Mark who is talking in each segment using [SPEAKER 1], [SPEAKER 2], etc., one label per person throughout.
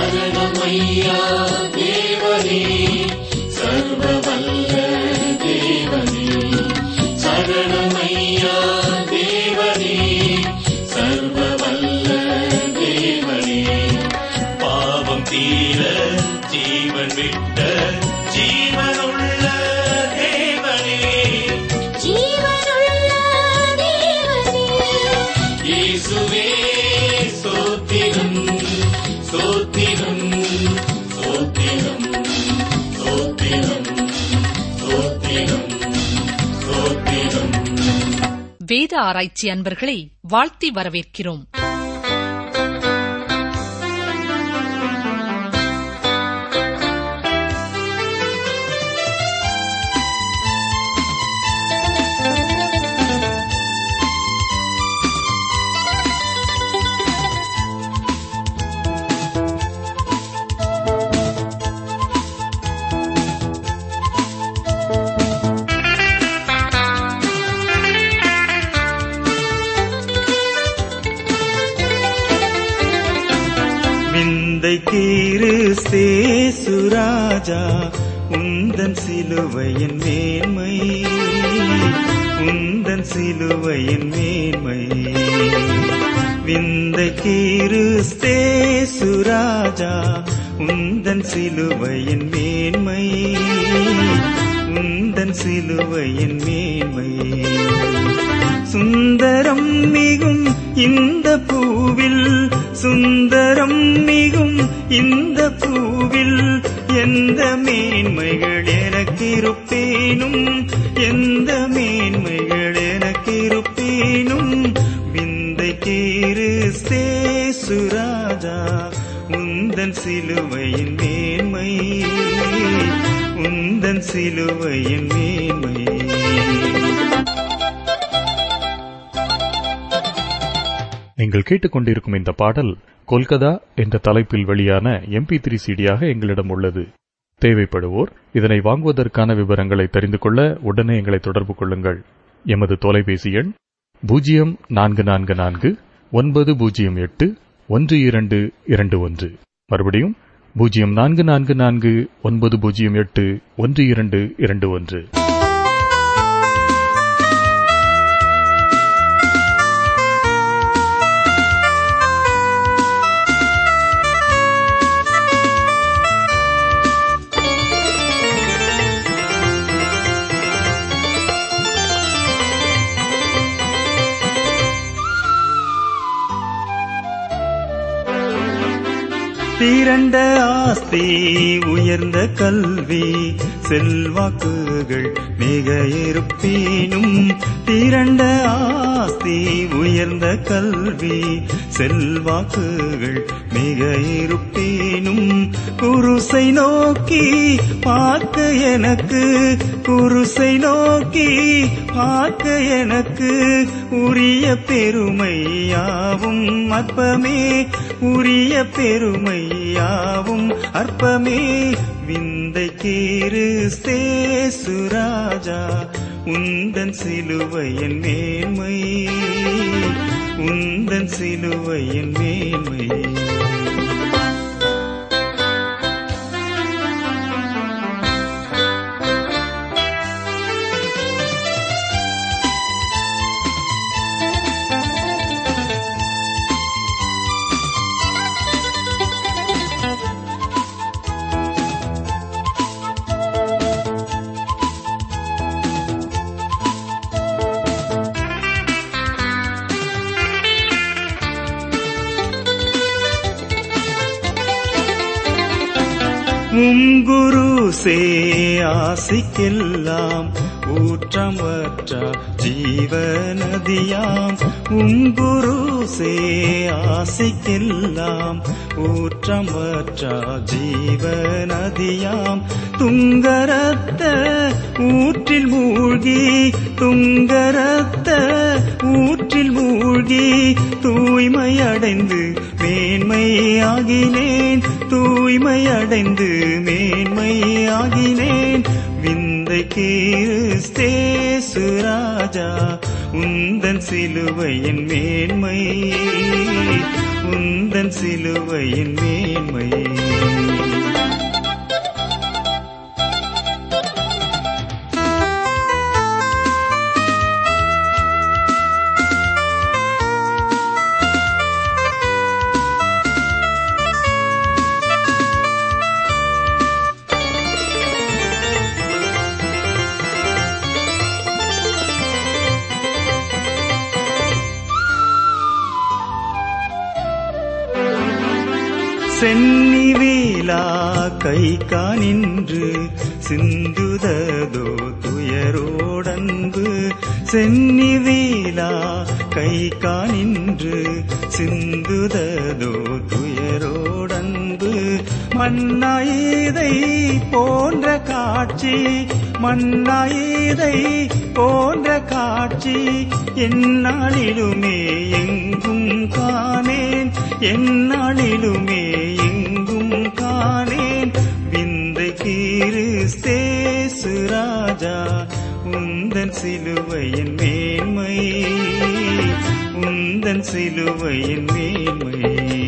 [SPEAKER 1] சரணமையா தேவனே சர்வ வல்ல தேவனே சரணமையா தேவனே சர்வ வல்ல தேவனே பாவம் தீர ஜீவன் விட்ட ஜீவனுள்ள தேவனே
[SPEAKER 2] ஜீவனுள்ள தேவனே
[SPEAKER 1] இயேசுவே சோத்திரம் சோத்திரம் சோத்திரம் சோத்திரம் சோத்திரம் சோத்திரம்
[SPEAKER 3] வேத ஆராய்ச்சி அன்பர்களை வாழ்த்தி வரவேற்கிறோம்
[SPEAKER 4] விந்தை கீரு சேசுராஜா உந்தன் சிலுவையின் மேன்மை உந்தன் சிலுவையின் மேன்மை விந்தை கீரு சேசுராஜா உந்தன் சிலுவையின் மேன்மை உந்தன் சிலுவையின் மேன்மை சுந்தரம் மிகும் இந்த பூவில் சுந்தரம் மிகும் இந்த பூவில் எந்த மேன்மைகள் எனக்கிருப்பேனும் எந்த மேன்மைகள் எனக்கிருப்பேனும் விந்தை கேரு சேசுராஜா உந்தன் சிலுவையின் மேன்மை உந்தன் சிலுவையின் மேன்மை
[SPEAKER 5] நீங்கள் கேட்டுக்கொண்டிருக்கும் இந்த பாடல் கொல்கதா என்ற தலைப்பில் வெளியான எம்பி த்ரீ சிடியாக எங்களிடம் உள்ளது தேவைப்படுவோர் இதனை வாங்குவதற்கான விவரங்களை தெரிந்து கொள்ள உடனே எங்களை தொடர்பு கொள்ளுங்கள் எமது தொலைபேசி எண் பூஜ்ஜியம் நான்கு நான்கு நான்கு ஒன்பது பூஜ்ஜியம் எட்டு ஒன்று இரண்டு இரண்டு ஒன்று மறுபடியும் பூஜ்ஜியம் நான்கு நான்கு நான்கு ஒன்பது பூஜ்ஜியம் எட்டு ஒன்று இரண்டு இரண்டு ஒன்று
[SPEAKER 4] திரண்ட ஆஸ்தி உயர்ந்த கல்வி செல்வாக்குகள் மிக இருப்பீனும் திரண்ட ஆஸ்தி உயர்ந்த கல்வி செல்வாக்குகள் மிக இருப்பீனும் குருசை நோக்கி பார்க்க எனக்கு குருசை நோக்கி பார்க்க எனக்கு உரிய பெருமையாவும் அற்பமே உரிய பெருமையாவும் அற்பமே விந்தை கீரு சேசுராஜா உந்தன் சிலுவையின் மேன்மை உந்தன் சிலுவையின் மேன்மை உம் குரு சே ஆசிக்கெல்லாம் ஊற்றமற்ற ஜீவநதியாம் உம் குரு சே ஆசிக்கெல்லாம் ஊற்றமற்ற ஜீவநதியாம் துங்கரத்த ஊற்றில் மூழ்கி துங்கரத்த ஊற்றில் மூழ்கி தூய்மையடைந்து மேன்மையாகினேன் தூய்மையடைந்து மேன்மையாகினேன் விந்தை கீஸ்தேசு ராஜா உந்தன் சிலுவையின் மேன்மை உந்தன் சிலுவையின் மேன்மை சென்னி வேலா கை காணின்று சிந்துததோ துயரோடன்பு சென்னி வேலா கை காணின்று சிந்துததோ துயரோடன்பு மன்னாயிதை போன்ற காட்சி மன்னாயிதை போன்ற காட்சி எந்நாளிலுமே எங்கும் காணேன் எந்நாளிலுமே எங்கும் காணேன் விந்தை கீரிஸ்தேசு ராஜா உந்தன் சிலுவையின் மேன்மை உந்தன் சிலுவையின் மேன்மை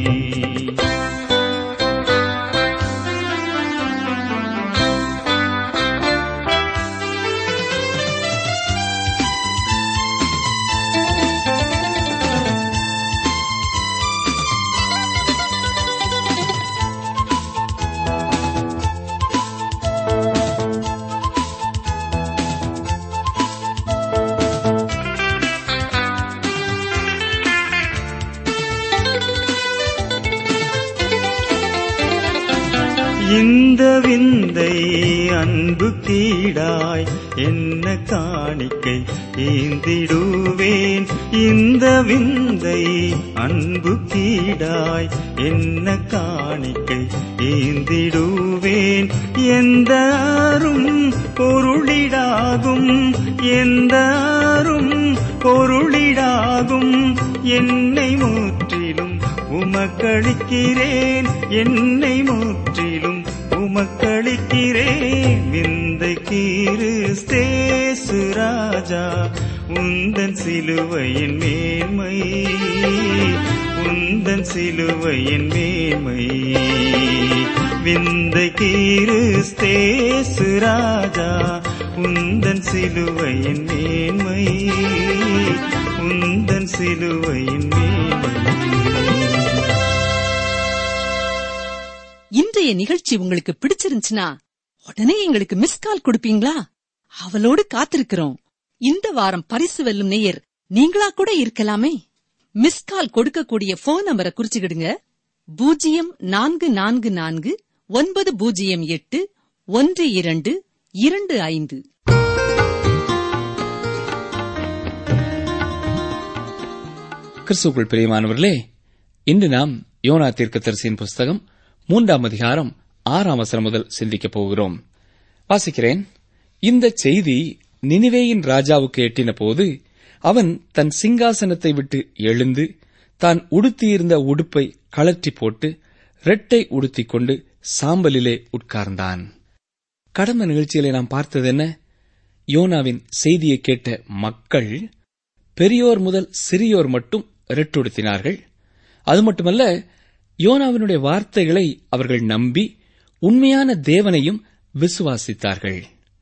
[SPEAKER 4] இந்த விந்தை அன்பு கீடாய் என்ன காணிக்கை ஏந்திடுவேன் இந்த விந்தை அன்பு கீடாய் என்ன காணிக்கை ஏந்திடுவேன் எந்த அரும் பொருளிடாகும் எந்த அரும் பொருளிடாகும் என்னை முற்றிலும் உமக்களிக்கிறேன் என்னை முற்றிலும் உமக்களிக்கிறேன் விந்தை கீரிஸ்தேசு ராஜா உந்தன் சிலுவையின் மேன்மை உந்தன் சிலுவையின் மேன்மை விந்தை கீரிஸ்தேசு ராஜா உந்தன் சிலுவையின் மேன்மை உந்தன் சிலுவையின் மேன்மை
[SPEAKER 6] இன்றைய நிகழ்ச்சி உங்களுக்கு பிடிச்சிருந்துச்சுன்னா உடனே எங்களுக்கு மிஸ் கால் கொடுப்பீங்களா அவளோடு காத்திருக்கிறோம் இந்த வாரம் பரிசு வெல்லும் நேயர் நீங்களா கூட இருக்கலாமே மிஸ் கால் கொடுக்கக்கூடிய போன் நம்பரை குறிச்சுக்கிடுங்க பூஜ்ஜியம் நான்கு நான்கு நான்கு ஒன்பது பூஜ்ஜியம் எட்டு ஒன்று இரண்டு இரண்டு ஐந்து
[SPEAKER 7] கிறிஸ்துக்குள் பிரியமானவர்களே இன்று நாம் யோனா தீர்க்கதரிசியின் புஸ்தகம் மூன்றாம் அதிகாரம் ஆறாம் வசனம் முதல் சிந்திக்கப் போகிறோம் வாசிக்கிறேன் இந்த செய்தி நினிவேயின் ராஜாவுக்கு எட்டின போது அவன் தன் சிங்காசனத்தை விட்டு எழுந்து தான் உடுத்தியிருந்த உடுப்பை கழற்றி போட்டு ரெட்டை உடுத்திக் கொண்டு சாம்பலிலே உட்கார்ந்தான் கடந்த நிகழ்ச்சியிலே நாம் பார்த்தது என்ன யோனாவின் செய்தியை கேட்ட மக்கள் பெரியோர் முதல் சிறியோர் மட்டும் ரெட்டுடுத்தினார்கள் அது மட்டுமல்ல யோனாவினுடைய வார்த்தைகளை அவர்கள் நம்பி உண்மையான தேவனையும் விசுவாசித்தார்கள்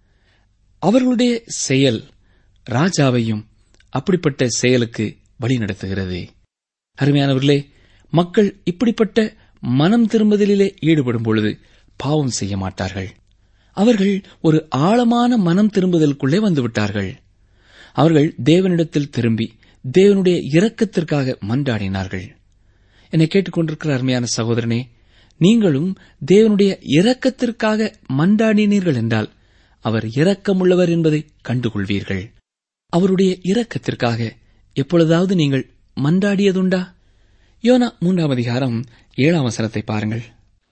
[SPEAKER 7] அவர்களுடைய செயல் ராஜாவையும் அப்படிப்பட்ட செயலுக்கு வழிநடத்துகிறது அருமையானவர்களே மக்கள் இப்படிப்பட்ட மனம் திரும்புதலிலே ஈடுபடும் பொழுது பாவம் செய்ய மாட்டார்கள் அவர்கள் ஒரு ஆழமான மனம் திரும்புதலுக்குள்ளே வந்துவிட்டார்கள் அவர்கள் தேவனிடத்தில் திரும்பி தேவனுடைய இரக்கத்திற்காக மன்றாடினார்கள் என்னை கேட்டுக்கொண்டிருக்கிற அருமையான சகோதரனே நீங்களும் தேவனுடைய இரக்கத்திற்காக மன்றாடினீர்கள் என்றால் அவர் இரக்கமுள்ளவர் என்பதை கண்டுகொள்வீர்கள் அவருடைய இரக்கத்திற்காக எப்பொழுதாவது நீங்கள் மன்றாடியதுண்டா யோனா மூன்றாம் அதிகாரம் ஏழாம் வசனத்தை பாருங்கள்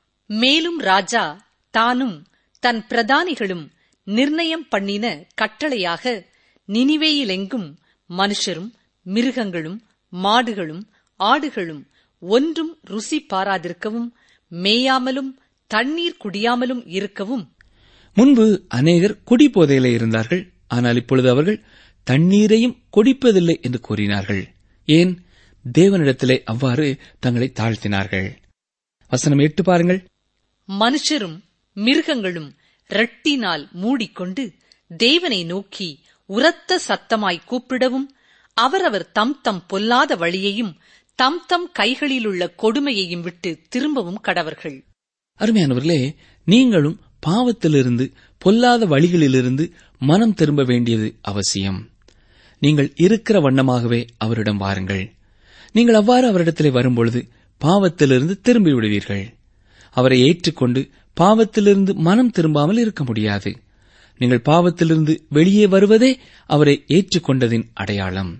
[SPEAKER 3] மேலும் ராஜா தானும் தன் பிரதானிகளும் நிர்ணயம் பண்ணின கட்டளையாக நினிவேயிலெங்கும் மனுஷரும் மிருகங்களும் மாடுகளும் ஆடுகளும் ஒன்றும் ருசி பாராதிருக்கவும் மேயாமலும் தண்ணீர் குடியாமலும் இருக்கவும்
[SPEAKER 7] முன்பு அநேகர் குடிபோதையிலே இருந்தார்கள் ஆனால் இப்பொழுது அவர்கள் தண்ணீரையும் குடிப்பதில்லை என்று கூறினார்கள் ஏன் தேவனிடத்திலே அவ்வாறு தங்களை தாழ்த்தினார்கள் வசனம் எட்டு பாருங்கள்
[SPEAKER 3] மனுஷரும் மிருகங்களும் இரட்டினால் மூடிக்கொண்டு தேவனை நோக்கி உரத்த சத்தமாய் கூப்பிடவும் அவரவர் தம் தம் பொல்லாத வழியையும் தம் தம் கைகளிலுள்ள கொடுமையையும் விட்டு திரும்பவும் கடவர்கள்
[SPEAKER 7] அருமையானவர்களே நீங்களும் பாவத்திலிருந்து பொல்லாத வழிகளிலிருந்து மனம் திரும்ப வேண்டியது அவசியம் நீங்கள் இருக்கிற வண்ணமாகவே அவரிடம் வாருங்கள் நீங்கள் அவ்வாறு அவரிடத்திலே வரும்பொழுது பாவத்திலிருந்து திரும்பி விடுவீர்கள் அவரை ஏற்றுக்கொண்டு பாவத்திலிருந்து மனம் திரும்பாமல் இருக்க முடியாது நீங்கள் பாவத்திலிருந்து வெளியே வருவதே அவரை ஏற்றுக்கொண்டதின் அடையாளம்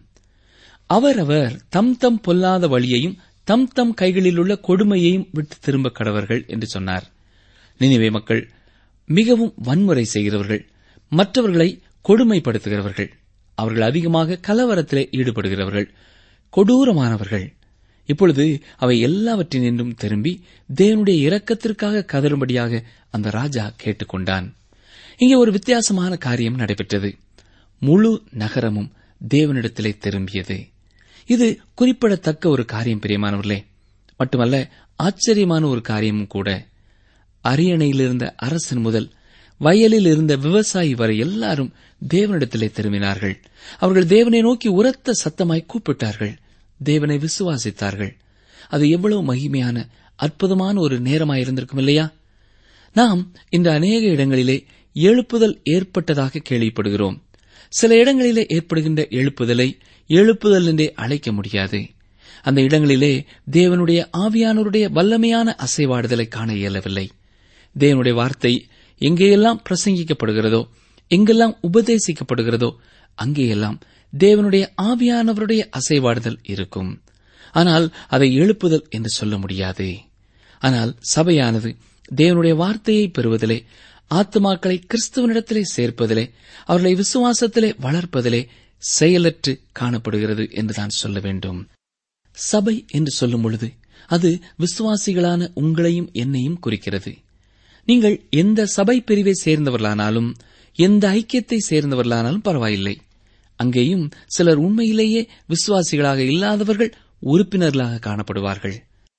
[SPEAKER 7] அவரவர் தம் தம் பொல்லாத வழியையும் தம் தம் கைகளில் உள்ள கொடுமையையும் விட்டு திரும்ப கடவர்கள் என்று சொன்னார் நினைவே மக்கள் மிகவும் வன்முறை செய்கிறவர்கள் மற்றவர்களை கொடுமைப்படுத்துகிறவர்கள் அவர்கள் அதிகமாக கலவரத்திலே ஈடுபடுகிறவர்கள் கொடூரமானவர்கள் இப்பொழுது அவை எல்லாவற்றினின்றும் திரும்பி தேவனுடைய இரக்கத்திற்காக கதறும்படியாக அந்த ராஜா கேட்டுக்கொண்டான் இங்கே ஒரு வித்தியாசமான காரியம் நடைபெற்றது முழு நகரமும் தேவனிடத்திலே திரும்பியது இது குறிப்பிடத்தக்க ஒரு காரியம் பிரியமானவர்களே மட்டுமல்ல ஆச்சரியமான ஒரு காரியமும் கூட அரியணையில் இருந்த அரசன் முதல் வயலில் இருந்த விவசாயி வரை எல்லாரும் தேவனிடத்திலே திரும்பினார்கள் அவர்கள் தேவனை நோக்கி உரத்த சத்தமாய் கூப்பிட்டார்கள் தேவனை விசுவாசித்தார்கள் அது எவ்வளவு மகிமையான அற்புதமான ஒரு நேரமாயிருந்திருக்கும் இல்லையா நாம் இந்த அநேக இடங்களிலே எழுப்புதல் ஏற்பட்டதாக கேள்விப்படுகிறோம் சில இடங்களிலே ஏற்படுகின்ற எழுப்புதலை எழுப்புதல் என்றே அழைக்க முடியாது அந்த இடங்களிலே தேவனுடைய ஆவியானவருடைய வல்லமையான அசைவாடுதலை காண இயலவில்லை தேவனுடைய வார்த்தை எங்கேயெல்லாம் பிரசங்கிக்கப்படுகிறதோ எங்கெல்லாம் உபதேசிக்கப்படுகிறதோ அங்கேயெல்லாம் தேவனுடைய ஆவியானவருடைய அசைவாடுதல் இருக்கும் ஆனால் அதை எழுப்புதல் என்று சொல்ல முடியாது ஆனால் சபையானது தேவனுடைய வார்த்தையை பெறுவதிலே ஆத்மாக்களை கிறிஸ்துவனிடத்திலே சேர்ப்பதிலே அவர்களை விசுவாசத்திலே வளர்ப்பதிலே செயலற்று காணப்படுகிறது என்றுதான் சொல்ல வேண்டும் சபை என்று சொல்லும் பொழுது அது விசுவாசிகளான உங்களையும் என்னையும் குறிக்கிறது நீங்கள் எந்த சபை பிரிவை சேர்ந்தவர்களானாலும் எந்த ஐக்கியத்தை சேர்ந்தவர்களானாலும் பரவாயில்லை அங்கேயும் சிலர் உண்மையிலேயே விசுவாசிகளாக இல்லாதவர்கள் உறுப்பினர்களாக காணப்படுவார்கள்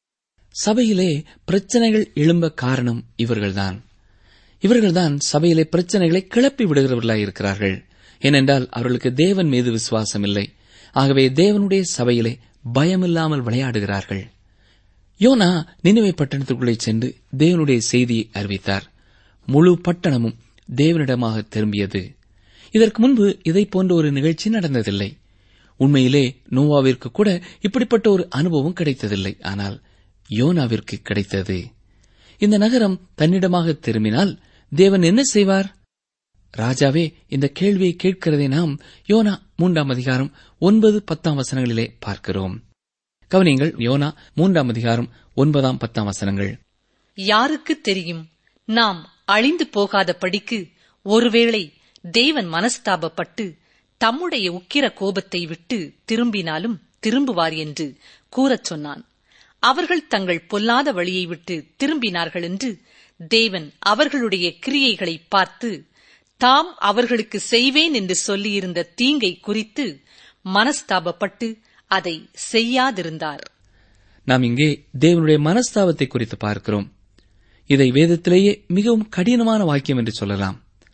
[SPEAKER 7] சபையிலே பிரச்சனைகள் எழும்ப காரணம் இவர்கள்தான் இவர்கள்தான் சபையிலே பிரச்சனைகளை கிளப்பி விடுகிறவர்களாய் இருக்கிறார்கள் ஏனென்றால் அவர்களுக்கு தேவன் மீது விசுவாசம் இல்லை ஆகவே தேவனுடைய சபையிலே பயமில்லாமல் விளையாடுகிறார்கள் யோனா நினைவை பட்டணத்துக்குள்ளே சென்று தேவனுடைய செய்தியை அறிவித்தார் முழு பட்டணமும் தேவனிடமாக திரும்பியது இதற்கு முன்பு இதை போன்ற ஒரு நிகழ்ச்சி நடந்ததில்லை உண்மையிலே நோவாவிற்கு கூட இப்படிப்பட்ட ஒரு அனுபவம் கிடைத்ததில்லை ஆனால் யோனாவிற்கு கிடைத்தது இந்த நகரம் தன்னிடமாக திரும்பினால் தேவன் என்ன செய்வார் ராஜாவே இந்த கேள்வியை கேட்கிறதை நாம் யோனா மூன்றாம் அதிகாரம் ஒன்பது பத்தாம் வசனங்களிலே பார்க்கிறோம் கவனியங்கள் யோனா மூன்றாம் அதிகாரம் ஒன்பதாம் பத்தாம் வசனங்கள்
[SPEAKER 3] யாருக்கு தெரியும் நாம் அழிந்து போகாத படிக்கு ஒருவேளை தேவன் மனஸ்தாபப்பட்டு தம்முடைய உக்கிர கோபத்தை விட்டு திரும்பினாலும் திரும்புவார் என்று கூறச் சொன்னான் அவர்கள் தங்கள் பொல்லாத வழியை விட்டு திரும்பினார்கள் என்று தேவன் அவர்களுடைய கிரியைகளை பார்த்து தாம் அவர்களுக்கு செய்வேன் என்று சொல்லியிருந்த தீங்கை குறித்து மனஸ்தாபப்பட்டு அதை செய்யாதிருந்தார்
[SPEAKER 7] நாம் இங்கே தேவனுடைய மனஸ்தாபத்தை குறித்து பார்க்கிறோம் இதை வேதத்திலேயே மிகவும் கடினமான வாக்கியம் என்று சொல்லலாம்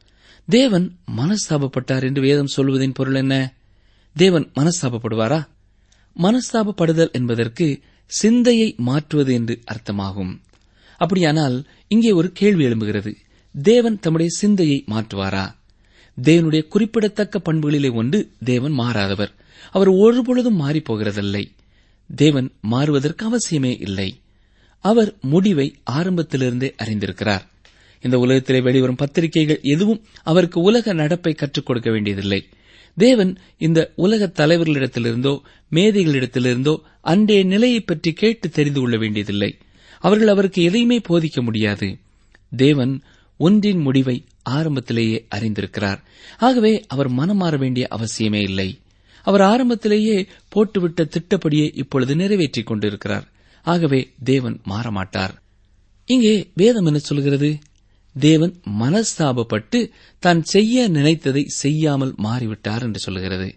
[SPEAKER 7] தேவன் மனஸ்தாபப்பட்டார் என்று வேதம் சொல்வதின் பொருள் என்ன தேவன் மனஸ்தாபப்படுவாரா மனஸ்தாபப்படுதல் என்பதற்கு சிந்தையை மாற்றுவது என்று அர்த்தமாகும் அப்படியானால் இங்கே ஒரு கேள்வி எழும்புகிறது தேவன் தம்முடைய சிந்தையை மாற்றுவாரா தேவனுடைய குறிப்பிடத்தக்க பண்புகளிலே ஒன்று தேவன் மாறாதவர் அவர் ஒருபொழுதும் மாறிப் போகிறதில்லை தேவன் மாறுவதற்கு அவசியமே இல்லை அவர் முடிவை ஆரம்பத்திலிருந்தே அறிந்திருக்கிறார் இந்த உலகத்திலே வெளிவரும் பத்திரிகைகள் எதுவும் அவருக்கு உலக நடப்பை கற்றுக் கொடுக்க வேண்டியதில்லை தேவன் இந்த உலக தலைவர்களிடத்திலிருந்தோ மேதைகளிடத்திலிருந்தோ அன்றைய நிலையை பற்றி கேட்டு தெரிந்து கொள்ள வேண்டியதில்லை அவர்கள் அவருக்கு எதையுமே போதிக்க முடியாது தேவன் ஒன்றின் முடிவை ஆரம்பத்திலேயே அறிந்திருக்கிறார் ஆகவே அவர் மனம் மாற வேண்டிய அவசியமே இல்லை அவர் ஆரம்பத்திலேயே போட்டுவிட்ட திட்டப்படியே இப்பொழுது நிறைவேற்றிக் கொண்டிருக்கிறார் ஆகவே தேவன் மாறமாட்டார் இங்கே வேதம் என்ன சொல்கிறது தேவன் மனஸ்தாபப்பட்டு தான் செய்ய நினைத்ததை செய்யாமல் மாறிவிட்டார் என்று சொல்கிறது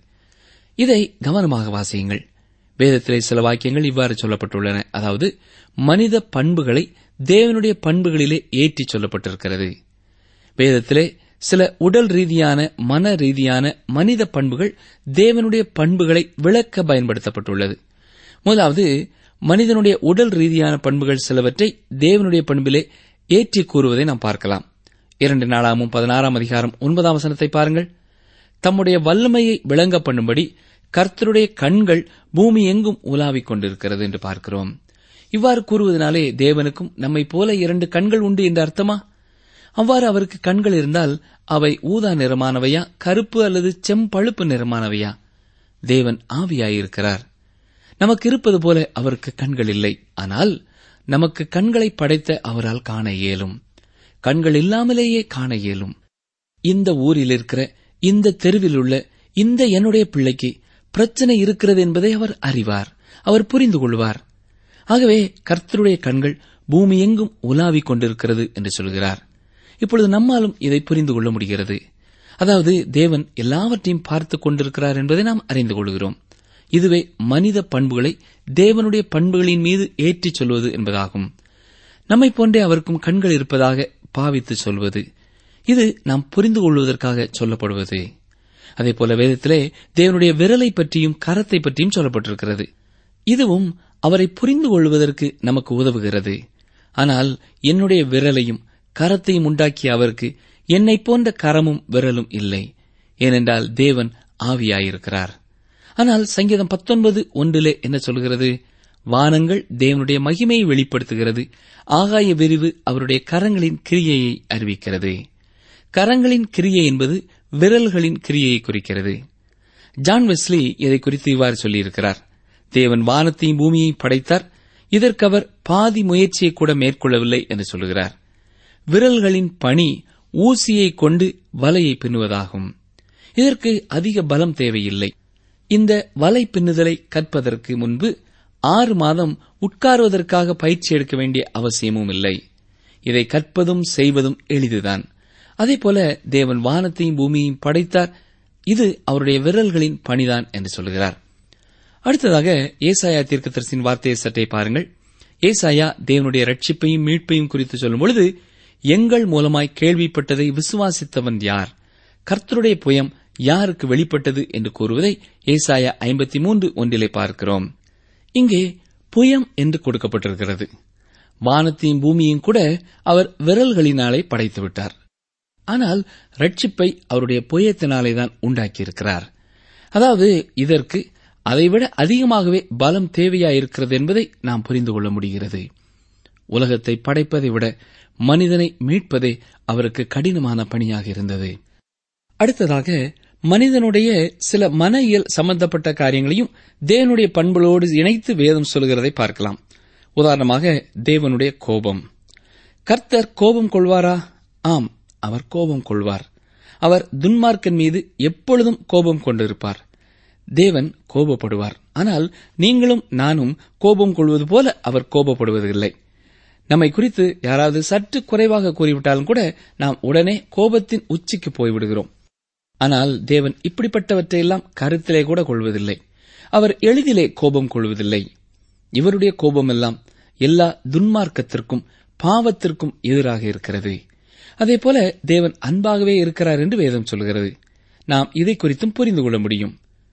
[SPEAKER 7] இதை கவனமாக வாசியுங்கள் வேதத்திலே சில வாக்கியங்கள் இவ்வாறு சொல்லப்பட்டுள்ளன அதாவது மனித பண்புகளை தேவனுடைய பண்புகளிலே ஏற்றி சொல்லப்பட்டிருக்கிறது வேதத்திலே சில உடல் ரீதியான மன ரீதியான மனித பண்புகள் தேவனுடைய பண்புகளை விளக்க பயன்படுத்தப்பட்டுள்ளது முதலாவது மனிதனுடைய உடல் ரீதியான பண்புகள் சிலவற்றை தேவனுடைய பண்பிலே ஏற்றி கூறுவதை நாம் பார்க்கலாம் இரண்டு நாளாமும் பதினாறாம் அதிகாரம் ஒன்பதாம் வசனத்தை பாருங்கள் தம்முடைய வல்லமையை விளங்க பண்ணும்படி கர்த்தருடைய கண்கள் பூமி எங்கும் உலாவிக் கொண்டிருக்கிறது என்று பார்க்கிறோம் இவ்வாறு கூறுவதனாலே தேவனுக்கும் நம்மை போல இரண்டு கண்கள் உண்டு என்ற அர்த்தமா அவ்வாறு அவருக்கு கண்கள் இருந்தால் அவை ஊதா நிறமானவையா கருப்பு அல்லது செம்பழுப்பு நிறமானவையா தேவன் ஆவியாயிருக்கிறார் நமக்கு இருப்பது போல அவருக்கு கண்கள் இல்லை ஆனால் நமக்கு கண்களை படைத்த அவரால் காண இயலும் கண்கள் இல்லாமலேயே காண இயலும் இந்த ஊரில் இருக்கிற இந்த தெருவில் உள்ள இந்த என்னுடைய பிள்ளைக்கு பிரச்சனை இருக்கிறது என்பதை அவர் அறிவார் அவர் புரிந்து கொள்வார் ஆகவே கர்த்தருடைய கண்கள் பூமி எங்கும் உலாவிக் கொண்டிருக்கிறது என்று சொல்கிறார் இப்பொழுது நம்மாலும் இதை புரிந்து கொள்ள முடிகிறது அதாவது தேவன் எல்லாவற்றையும் பார்த்துக் கொண்டிருக்கிறார் என்பதை நாம் அறிந்து கொள்கிறோம் இதுவே மனித பண்புகளை தேவனுடைய பண்புகளின் மீது ஏற்றிச் சொல்வது என்பதாகும் நம்மை போன்றே அவருக்கும் கண்கள் இருப்பதாக பாவித்து சொல்வது இது நாம் புரிந்து கொள்வதற்காக சொல்லப்படுவது அதேபோல வேதத்திலே தேவனுடைய விரலை பற்றியும் கரத்தை பற்றியும் சொல்லப்பட்டிருக்கிறது இதுவும் அவரை புரிந்து கொள்வதற்கு நமக்கு உதவுகிறது ஆனால் என்னுடைய விரலையும் கரத்தையும் உண்டாக்கிய அவருக்கு என்னை போன்ற கரமும் விரலும் இல்லை ஏனென்றால் தேவன் ஆவியாயிருக்கிறார் ஆனால் சங்கீதம் பத்தொன்பது ஒன்றிலே என்ன சொல்கிறது வானங்கள் தேவனுடைய மகிமையை வெளிப்படுத்துகிறது ஆகாய விரிவு அவருடைய கரங்களின் கிரியையை அறிவிக்கிறது கரங்களின் கிரியை என்பது விரல்களின் கிரியையை குறிக்கிறது ஜான் வெஸ்லி இதை குறித்து இவ்வாறு சொல்லியிருக்கிறார் தேவன் வானத்தையும் பூமியையும் படைத்தார் இதற்கு அவர் பாதி முயற்சியை கூட மேற்கொள்ளவில்லை என்று சொல்கிறார் விரல்களின் பணி ஊசியை கொண்டு வலையை பின்னுவதாகும் இதற்கு அதிக பலம் தேவையில்லை இந்த வலை பின்னுதலை கற்பதற்கு முன்பு ஆறு மாதம் உட்காருவதற்காக பயிற்சி எடுக்க வேண்டிய அவசியமும் இல்லை இதை கற்பதும் செய்வதும் எளிதுதான் அதேபோல தேவன் வானத்தையும் பூமியையும் படைத்தார் இது அவருடைய விரல்களின் பணிதான் என்று சொல்கிறார் அடுத்ததாக ஏசாயா தீர்க்கதரிசியின் வார்த்தையை சற்றே பாருங்கள் ஏசாயா தேவனுடைய ரட்சிப்பையும் மீட்பையும் குறித்து சொல்லும் பொழுது எங்கள் மூலமாய் கேள்விப்பட்டதை விசுவாசித்தவன் யார் கர்த்தருடைய புயம் யாருக்கு வெளிப்பட்டது என்று கூறுவதை ஏசாயா ஐம்பத்தி மூன்று ஒன்றிலே பார்க்கிறோம் இங்கே புயம் என்று கொடுக்கப்பட்டிருக்கிறது வானத்தையும் பூமியையும் கூட அவர் விரல்களினாலே படைத்து விட்டார் ஆனால் ரட்சிப்பை அவருடைய புயத்தினாலே தான் உண்டாக்கியிருக்கிறார் அதாவது இதற்கு அதைவிட அதிகமாகவே பலம் தேவையாயிருக்கிறது என்பதை நாம் புரிந்து கொள்ள முடிகிறது உலகத்தை படைப்பதை விட மனிதனை மீட்பதே அவருக்கு கடினமான பணியாக இருந்தது அடுத்ததாக மனிதனுடைய சில மன இயல் சம்பந்தப்பட்ட காரியங்களையும் தேவனுடைய பண்புகளோடு இணைத்து வேதம் சொல்கிறதை பார்க்கலாம் உதாரணமாக தேவனுடைய கோபம் கர்த்தர் கோபம் கொள்வாரா ஆம் அவர் கோபம் கொள்வார் அவர் துன்மார்க்கன் மீது எப்பொழுதும் கோபம் கொண்டிருப்பார் தேவன் கோபப்படுவார் ஆனால் நீங்களும் நானும் கோபம் கொள்வது போல அவர் கோபப்படுவதில்லை நம்மை குறித்து யாராவது சற்று குறைவாக கூறிவிட்டாலும் கூட நாம் உடனே கோபத்தின் உச்சிக்கு போய்விடுகிறோம் ஆனால் தேவன் இப்படிப்பட்டவற்றையெல்லாம் கருத்திலே கூட கொள்வதில்லை அவர் எளிதிலே கோபம் கொள்வதில்லை இவருடைய கோபமெல்லாம் எல்லா துன்மார்க்கத்திற்கும் பாவத்திற்கும் எதிராக இருக்கிறது அதேபோல தேவன் அன்பாகவே இருக்கிறார் என்று வேதம் சொல்கிறது நாம் இதை குறித்தும் புரிந்து கொள்ள முடியும்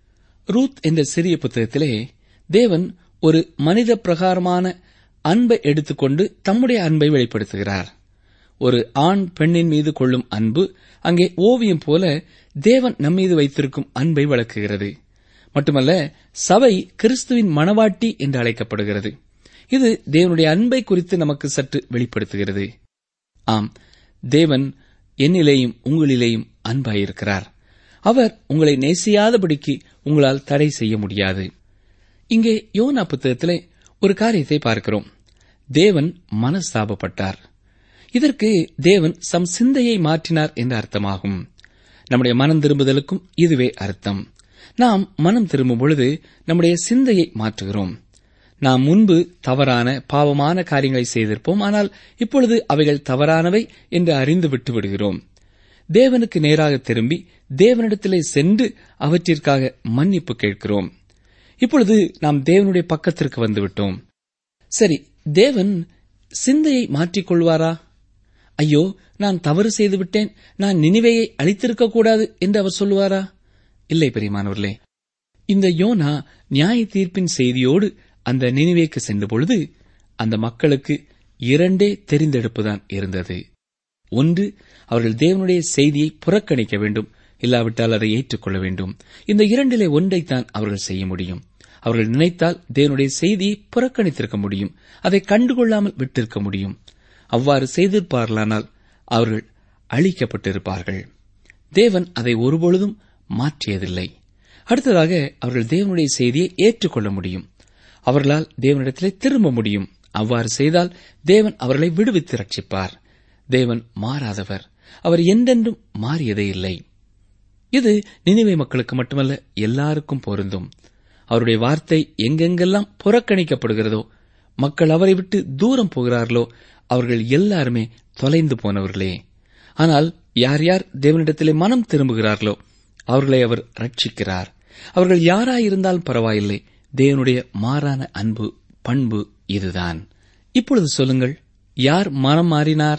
[SPEAKER 7] ரூத் என்ற சிறிய புத்தகத்திலே தேவன் ஒரு மனித பிரகாரமான அன்பை எடுத்துக்கொண்டு தம்முடைய அன்பை வெளிப்படுத்துகிறார் ஒரு ஆண் பெண்ணின் மீது கொள்ளும் அன்பு அங்கே ஓவியம் போல தேவன் நம்மீது வைத்திருக்கும் அன்பை வளர்க்குகிறது மட்டுமல்ல சபை கிறிஸ்துவின் மணவாட்டி என்று அழைக்கப்படுகிறது இது தேவனுடைய அன்பை குறித்து நமக்கு சற்று வெளிப்படுத்துகிறது ஆம் தேவன் என்னிலேயும் உங்களிலேயும் அன்பாயிருக்கிறார் அவர் உங்களை நேசியாதபடிக்கு உங்களால் தடை செய்ய முடியாது இங்கே யோனா புத்தகத்திலே ஒரு காரியத்தை பார்க்கிறோம் தேவன் மனஸ்தாபப்பட்டார் இதற்கு தேவன் சம் சிந்தையை மாற்றினார் என்று அர்த்தமாகும் நம்முடைய மனம் திரும்புதலுக்கும் இதுவே அர்த்தம் நாம் மனம் திரும்பும் பொழுது நம்முடைய சிந்தையை மாற்றுகிறோம் நாம் முன்பு தவறான பாவமான காரியங்களை செய்திருப்போம் ஆனால் இப்பொழுது அவைகள் தவறானவை என்று அறிந்து விட்டு விடுகிறோம் தேவனுக்கு நேராக திரும்பி தேவனிடத்திலே சென்று அவற்றிற்காக மன்னிப்பு கேட்கிறோம் இப்பொழுது நாம் தேவனுடைய பக்கத்திற்கு வந்துவிட்டோம் சரி தேவன் சிந்தையை மாற்றிக்கொள்வாரா ஐயோ நான் தவறு செய்துவிட்டேன் நான் நினைவையை அழித்திருக்க கூடாது என்று அவர் சொல்லுவாரா இல்லை பெரியமானவர்களே இந்த யோனா நியாய தீர்ப்பின் செய்தியோடு அந்த நினைவேக்கு சென்ற பொழுது அந்த மக்களுக்கு இரண்டே தெரிந்தெடுப்புதான் இருந்தது ஒன்று அவர்கள் தேவனுடைய செய்தியை புறக்கணிக்க வேண்டும் இல்லாவிட்டால் அதை ஏற்றுக்கொள்ள வேண்டும் இந்த இரண்டிலே ஒன்றைத்தான் அவர்கள் செய்ய முடியும் அவர்கள் நினைத்தால் தேவனுடைய செய்தியை புறக்கணித்திருக்க முடியும் அதை கண்டுகொள்ளாமல் விட்டிருக்க முடியும் அவ்வாறு செய்திருப்பார்களானால் அவர்கள் அழிக்கப்பட்டிருப்பார்கள் தேவன் அதை ஒருபொழுதும் மாற்றியதில்லை அடுத்ததாக அவர்கள் தேவனுடைய செய்தியை ஏற்றுக்கொள்ள முடியும் அவர்களால் தேவனிடத்திலே திரும்ப முடியும் அவ்வாறு செய்தால் தேவன் அவர்களை விடுவித்து ரட்சிப்பார் தேவன் மாறாதவர் அவர் என்றென்றும் மாறியதே இல்லை இது நினைவே மக்களுக்கு மட்டுமல்ல எல்லாருக்கும் பொருந்தும் அவருடைய வார்த்தை எங்கெங்கெல்லாம் புறக்கணிக்கப்படுகிறதோ மக்கள் அவரை விட்டு தூரம் போகிறார்களோ அவர்கள் எல்லாருமே தொலைந்து போனவர்களே ஆனால் யார் யார் தேவனிடத்திலே மனம் திரும்புகிறார்களோ அவர்களை அவர் ரட்சிக்கிறார் அவர்கள் யாராயிருந்தாலும் பரவாயில்லை தேவனுடைய மாறான அன்பு பண்பு இதுதான் இப்பொழுது சொல்லுங்கள் யார் மனம் மாறினார்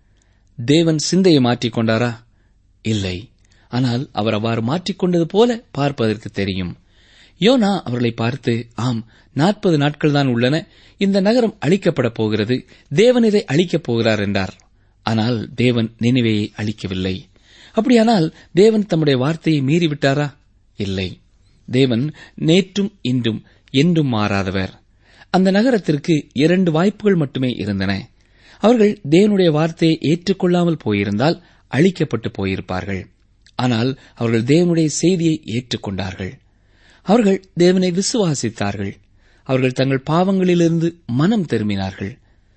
[SPEAKER 7] தேவன் சிந்தையை மாற்றிக் கொண்டாரா இல்லை ஆனால் அவர் அவ்வாறு மாற்றிக்கொண்டது போல பார்ப்பதற்கு தெரியும் யோனா அவர்களை பார்த்து ஆம் நாற்பது நாட்கள் தான் உள்ளன இந்த நகரம் அழிக்கப்படப் போகிறது தேவன் இதை அழிக்கப் போகிறார் என்றார் ஆனால் தேவன் நினைவையை அழிக்கவில்லை அப்படியானால் தேவன் தம்முடைய வார்த்தையை மீறிவிட்டாரா இல்லை தேவன் நேற்றும் இன்றும் என்றும் மாறாதவர் அந்த நகரத்திற்கு இரண்டு வாய்ப்புகள் மட்டுமே இருந்தன அவர்கள் தேவனுடைய வார்த்தையை ஏற்றுக்கொள்ளாமல் போயிருந்தால் அழிக்கப்பட்டு போயிருப்பார்கள் ஆனால் அவர்கள் தேவனுடைய செய்தியை ஏற்றுக்கொண்டார்கள் அவர்கள் தேவனை விசுவாசித்தார்கள் அவர்கள் தங்கள் பாவங்களிலிருந்து மனம் திரும்பினார்கள்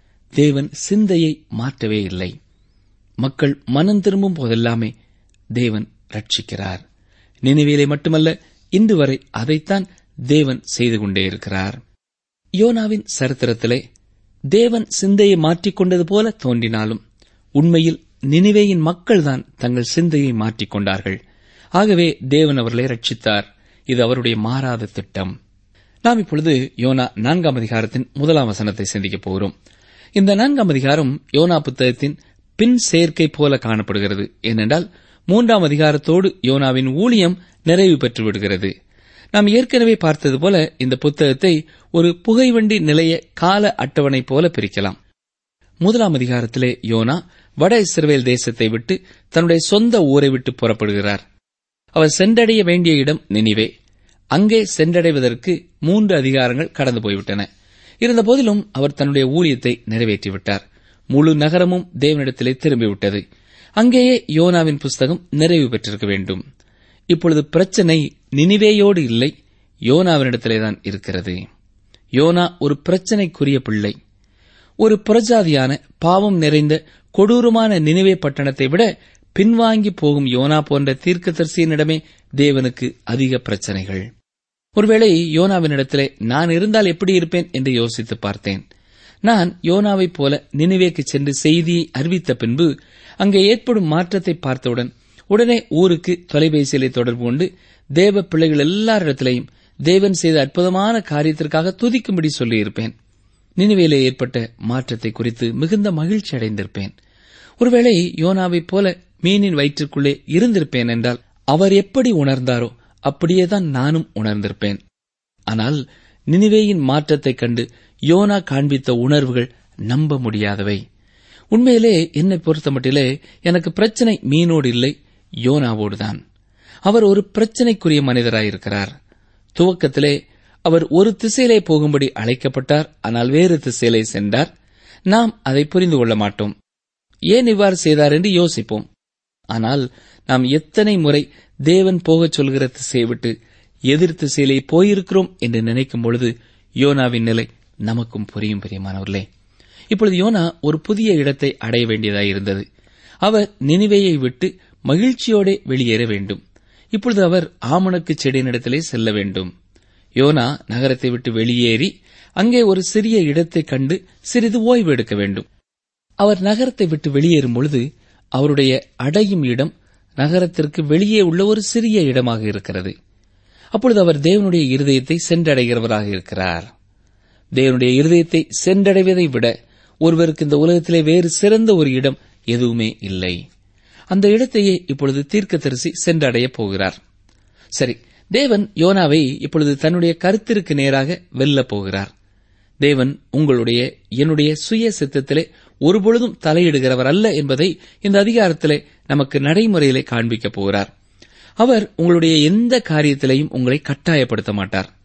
[SPEAKER 7] தேவன் சிந்தையை மாற்றவே இல்லை மக்கள் மனம் திரும்பும் போதெல்லாமே தேவன் ரட்சிக்கிறார் நினைவிலே மட்டுமல்ல இன்று வரை அதைத்தான் தேவன் செய்து கொண்டே இருக்கிறார் யோனாவின் சரித்திரத்திலே தேவன் சிந்தையை மாற்றிக்கொண்டது போல தோன்றினாலும் உண்மையில் நினைவேயின் மக்கள்தான் தங்கள் சிந்தையை மாற்றிக்கொண்டார்கள் ஆகவே தேவன் அவர்களை ரட்சித்தார் இது அவருடைய மாறாத திட்டம் நாம் இப்பொழுது யோனா நான்காம் அதிகாரத்தின் முதலாம் வசனத்தை சிந்திக்கப் போகிறோம் இந்த நான்காம் அதிகாரம் யோனா புத்தகத்தின் பின் சேர்க்கை போல காணப்படுகிறது ஏனென்றால் மூன்றாம் அதிகாரத்தோடு யோனாவின் ஊழியம் நிறைவு பெற்று விடுகிறது நாம் ஏற்கனவே பார்த்தது போல இந்த புத்தகத்தை ஒரு புகைவண்டி நிலைய கால அட்டவணை போல பிரிக்கலாம் முதலாம் அதிகாரத்திலே யோனா வட இஸ்ரவேல் தேசத்தை விட்டு தன்னுடைய சொந்த ஊரை விட்டு புறப்படுகிறார் அவர் சென்றடைய வேண்டிய இடம் நினிவே அங்கே சென்றடைவதற்கு மூன்று அதிகாரங்கள் கடந்து போய்விட்டன இருந்தபோதிலும் அவர் தன்னுடைய ஊழியத்தை நிறைவேற்றிவிட்டார் முழு நகரமும் தேவனிடத்திலே திரும்பிவிட்டது அங்கேயே யோனாவின் புஸ்தகம் நிறைவு பெற்றிருக்க வேண்டும் இப்பொழுது பிரச்சனை நினிவேயோடு இல்லை யோனாவினிடத்திலேதான் இருக்கிறது யோனா ஒரு பிரச்சனைக்குரிய பிள்ளை ஒரு புறஜாதியான பாவம் நிறைந்த கொடூரமான நினைவே பட்டணத்தை விட பின்வாங்கி போகும் யோனா போன்ற தீர்க்கதரிசியினிடமே தேவனுக்கு அதிக பிரச்சனைகள் ஒருவேளை யோனாவினிடத்திலே நான் இருந்தால் எப்படி இருப்பேன் என்று யோசித்து பார்த்தேன் நான் யோனாவைப் போல நினைவேக்கு சென்று செய்தியை அறிவித்த பின்பு அங்கே ஏற்படும் மாற்றத்தை பார்த்தவுடன் உடனே ஊருக்கு தொலைபேசியிலே தொடர்பு கொண்டு தேவ பிள்ளைகள் எல்லாரிடத்திலையும் தேவன் செய்த அற்புதமான காரியத்திற்காக துதிக்கும்படி சொல்லியிருப்பேன் நினைவேலே ஏற்பட்ட மாற்றத்தை குறித்து மிகுந்த மகிழ்ச்சி அடைந்திருப்பேன் ஒருவேளை யோனாவைப் போல மீனின் வயிற்றுக்குள்ளே இருந்திருப்பேன் என்றால் அவர் எப்படி உணர்ந்தாரோ அப்படியேதான் நானும் உணர்ந்திருப்பேன் ஆனால் நினிவேயின் மாற்றத்தைக் கண்டு யோனா காண்பித்த உணர்வுகள் நம்ப முடியாதவை உண்மையிலே என்னை பொறுத்தமட்டிலே எனக்கு பிரச்சனை மீனோடு இல்லை யோனாவோடுதான் அவர் ஒரு பிரச்சனைக்குரிய மனிதராயிருக்கிறார் துவக்கத்திலே அவர் ஒரு திசையிலே போகும்படி அழைக்கப்பட்டார் ஆனால் வேறு திசையிலே சென்றார் நாம் அதை புரிந்து கொள்ள மாட்டோம் ஏன் இவ்வாறு செய்தார் என்று யோசிப்போம் ஆனால் நாம் எத்தனை முறை தேவன் போகச் சொல்கிற திசையை விட்டு எதிர் திசையிலே போயிருக்கிறோம் என்று நினைக்கும் பொழுது யோனாவின் நிலை நமக்கும் புரியும் பிரியமானவர்களே இப்பொழுது யோனா ஒரு புதிய இடத்தை அடைய வேண்டியதாயிருந்தது அவர் நினைவையை விட்டு மகிழ்ச்சியோட வெளியேற வேண்டும் இப்பொழுது அவர் ஆமணக்கு செடியினிடத்திலே செல்ல வேண்டும் யோனா நகரத்தை விட்டு வெளியேறி அங்கே ஒரு சிறிய இடத்தை கண்டு சிறிது ஓய்வு எடுக்க வேண்டும் அவர் நகரத்தை விட்டு வெளியேறும் பொழுது அவருடைய அடையும் இடம் நகரத்திற்கு வெளியே உள்ள ஒரு சிறிய இடமாக இருக்கிறது அப்பொழுது அவர் தேவனுடைய இருதயத்தை சென்றடைகிறவராக இருக்கிறார் தேவனுடைய இருதயத்தை சென்றடைவதை விட ஒருவருக்கு இந்த உலகத்திலே வேறு சிறந்த ஒரு இடம் எதுவுமே இல்லை அந்த இடத்தையே இப்பொழுது தீர்க்கதரிசி சென்றடையப் போகிறார் சரி தேவன் யோனாவை இப்பொழுது தன்னுடைய கருத்திற்கு நேராக வெல்லப் போகிறார் தேவன் உங்களுடைய என்னுடைய சுய சித்தத்திலே ஒருபொழுதும் தலையிடுகிறவர் அல்ல என்பதை இந்த அதிகாரத்திலே நமக்கு நடைமுறையிலே காண்பிக்கப் போகிறார் அவர் உங்களுடைய எந்த காரியத்திலையும் உங்களை கட்டாயப்படுத்த மாட்டார்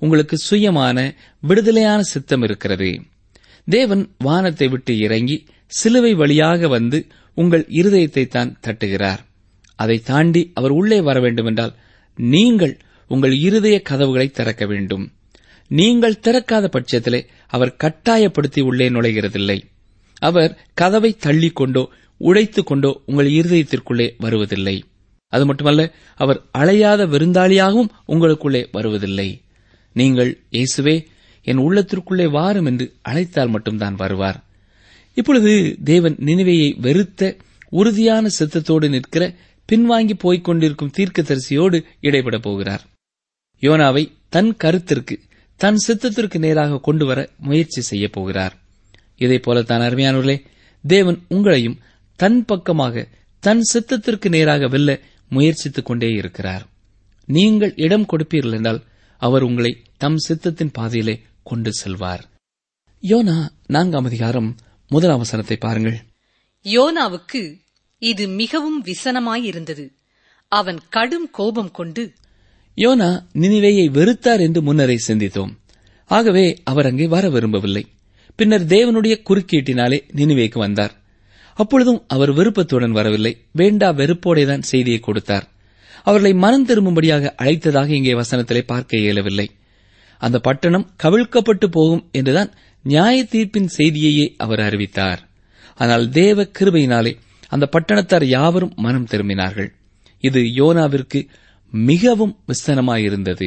[SPEAKER 7] உங்களுக்கு சுயமான விடுதலையான சித்தம் இருக்கிறது தேவன் வானத்தை விட்டு இறங்கி சிலுவை வழியாக வந்து உங்கள் இருதயத்தை தான் தட்டுகிறார் அதை தாண்டி அவர் உள்ளே வர வேண்டுமென்றால் நீங்கள் உங்கள் இருதய கதவுகளை திறக்க வேண்டும் நீங்கள் திறக்காத பட்சத்திலே அவர் கட்டாயப்படுத்தி உள்ளே நுழைகிறதில்லை அவர் கதவை தள்ளிக் கொண்டோ உடைத்துக் கொண்டோ உங்கள் இருதயத்திற்குள்ளே வருவதில்லை அது மட்டுமல்ல அவர் அழையாத விருந்தாளியாகவும் உங்களுக்குள்ளே வருவதில்லை நீங்கள் இயேசுவே என் உள்ளத்திற்குள்ளே வாரும் என்று அழைத்தால் மட்டும்தான் வருவார் இப்பொழுது தேவன் நினைவையை வெறுத்த உறுதியான சித்தத்தோடு நிற்கிற பின்வாங்கி போய்க் கொண்டிருக்கும் தீர்க்கதரிசியோடு இடைபடப் போகிறார் யோனாவை தன் கருத்திற்கு தன் சித்தத்திற்கு நேராக கொண்டு வர முயற்சி செய்யப் போகிறார் இதைப் போலத்தான் அருமையானவர்களே தேவன் உங்களையும் தன் பக்கமாக தன் சித்தத்திற்கு நேராக வெல்ல முயற்சித்துக் கொண்டே இருக்கிறார் நீங்கள் இடம் கொடுப்பீர்கள் என்றால் அவர் உங்களை தம் சித்தத்தின் பாதையிலே கொண்டு செல்வார் யோனா நான்காம் அதிகாரம் முதல் அவசரத்தை பாருங்கள்
[SPEAKER 3] யோனாவுக்கு இது மிகவும் விசனமாயிருந்தது அவன் கடும் கோபம் கொண்டு
[SPEAKER 7] யோனா நினிவேயை வெறுத்தார் என்று முன்னரே சிந்தித்தோம் ஆகவே அவர் அங்கே வர விரும்பவில்லை பின்னர் தேவனுடைய குறுக்கீட்டினாலே நினிவேக்கு வந்தார் அப்பொழுதும் அவர் விருப்பத்துடன் வரவில்லை வேண்டா வெறுப்போடேதான் செய்தியை கொடுத்தார் அவர்களை மனம் திரும்பும்படியாக அழைத்ததாக இங்கே வசனத்திலே பார்க்க இயலவில்லை அந்த பட்டணம் கவிழ்க்கப்பட்டு போகும் என்றுதான் நியாய தீர்ப்பின் செய்தியையே அவர் அறிவித்தார் ஆனால் தேவ கிருபையினாலே அந்த பட்டணத்தார் யாவரும் மனம் திரும்பினார்கள் இது யோனாவிற்கு மிகவும் விஸ்தனமாயிருந்தது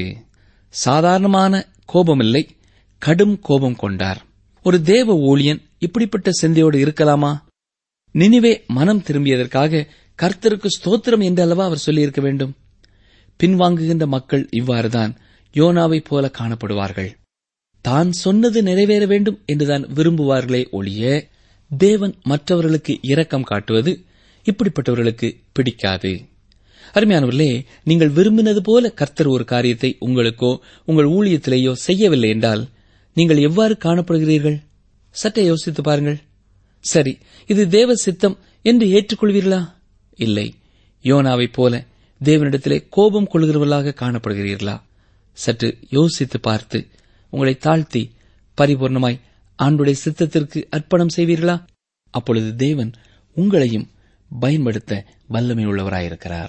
[SPEAKER 7] சாதாரணமான கோபமில்லை கடும் கோபம் கொண்டார் ஒரு தேவ ஊழியன் இப்படிப்பட்ட சிந்தையோடு இருக்கலாமா நினிவே மனம் திரும்பியதற்காக கர்த்தருக்கு ஸ்தோத்திரம் என்று அல்லவா அவர் சொல்லியிருக்க வேண்டும் பின்வாங்குகின்ற மக்கள் இவ்வாறுதான் யோனாவைப் போல காணப்படுவார்கள் தான் சொன்னது நிறைவேற வேண்டும் என்றுதான் விரும்புவார்களே ஒழிய தேவன் மற்றவர்களுக்கு இரக்கம் காட்டுவது இப்படிப்பட்டவர்களுக்கு பிடிக்காது அருமையானவர்களே நீங்கள் விரும்பினது போல கர்த்தர் ஒரு காரியத்தை உங்களுக்கோ உங்கள் ஊழியத்திலேயோ செய்யவில்லை என்றால் நீங்கள் எவ்வாறு காணப்படுகிறீர்கள் சற்றே யோசித்து பாருங்கள் சரி இது தேவ சித்தம் என்று ஏற்றுக்கொள்வீர்களா இல்லை யோனாவைப் போல தேவனிடத்திலே கோபம் கொள்கிறவர்களாக காணப்படுகிறீர்களா சற்று யோசித்து பார்த்து உங்களை தாழ்த்தி பரிபூர்ணமாய் ஆண்டுடைய சித்தத்திற்கு அர்ப்பணம் செய்வீர்களா அப்பொழுது தேவன் உங்களையும் பயன்படுத்த வல்லமை உள்ளவராயிருக்கிறார்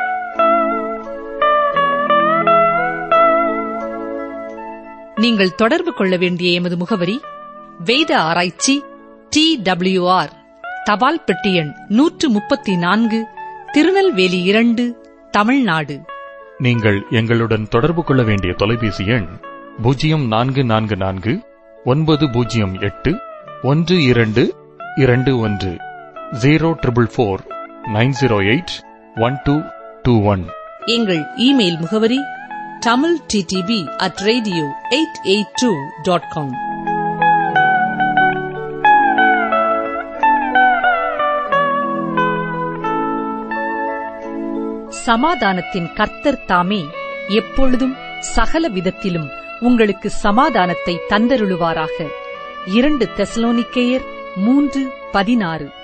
[SPEAKER 3] நீங்கள் தொடர்பு கொள்ள வேண்டிய எமது முகவரி வேத ஆராய்ச்சி டி ஆர் தபால் பெட்டி எண் நூற்று முப்பத்தி நான்கு திருநெல்வேலி இரண்டு தமிழ்நாடு
[SPEAKER 5] நீங்கள் எங்களுடன் தொடர்பு கொள்ள வேண்டிய தொலைபேசி எண் பூஜ்ஜியம் நான்கு நான்கு நான்கு ஒன்பது பூஜ்ஜியம் எட்டு ஒன்று இரண்டு இரண்டு ஒன்று zero triple four nine zero eight one two two one
[SPEAKER 3] எங்கள் இமெயில் முகவரி Tamil D T P at radio eight eight two dot com சமாதானத்தின் கர்த்தர் தாமே எப்பொழுதும் சகல விதத்திலும் உங்களுக்கு சமாதானத்தை தந்தருளுவாராக இரண்டு தெசலோனிக்கேயர் மூன்று பதினாறு